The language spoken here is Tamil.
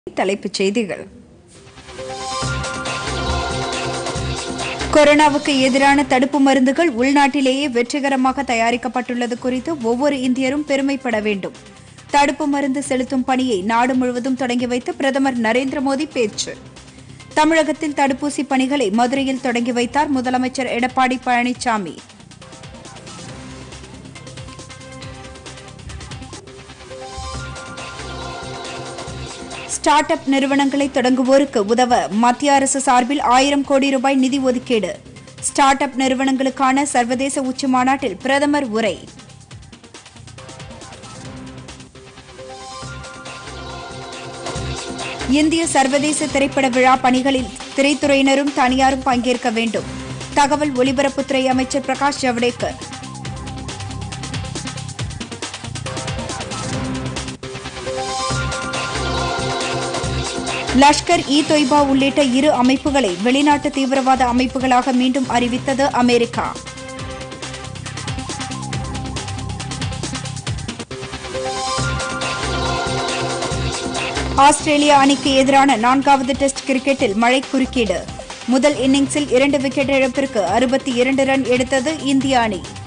தலைப்புச் செய்திகள் கொரோனாவுக்கு எதிரான தடுப்பு மருந்துகள் உள்நாட்டிலேயே வெற்றிகரமாக தயாரிக்கப்பட்டுள்ளது குறித்து ஒவ்வொரு இந்தியரும் பெருமைப்பட வேண்டும் தடுப்பு மருந்து செலுத்தும் பணியை நாடு முழுவதும் தொடங்கி வைத்து பிரதமர் நரேந்திர மோடி பேச்சு தமிழகத்தில் தடுப்பூசி பணிகளை மதுரையில் தொடங்கி வைத்தார் முதலமைச்சர் எடப்பாடி பழனிசாமி ஸ்டார்ட் அப் நிறுவனங்களை தொடங்குவோருக்கு உதவ மத்திய அரசு சார்பில் ஆயிரம் கோடி ரூபாய் நிதி ஒதுக்கீடு ஸ்டார்ட் அப் நிறுவனங்களுக்கான சர்வதேச உச்சி மாநாட்டில் பிரதமர் உரை இந்திய சர்வதேச திரைப்பட விழா பணிகளில் திரைத்துறையினரும் தனியாரும் பங்கேற்க வேண்டும் தகவல் ஒலிபரப்புத்துறை அமைச்சர் பிரகாஷ் ஜவடேகர் லஷ்கர் இ தொய்பா உள்ளிட்ட இரு அமைப்புகளை வெளிநாட்டு தீவிரவாத அமைப்புகளாக மீண்டும் அறிவித்தது அமெரிக்கா ஆஸ்திரேலியா அணிக்கு எதிரான நான்காவது டெஸ்ட் கிரிக்கெட்டில் மழை குறுக்கீடு முதல் இன்னிங்ஸில் இரண்டு விக்கெட் இழப்பிற்கு அறுபத்தி இரண்டு ரன் எடுத்தது இந்திய அணி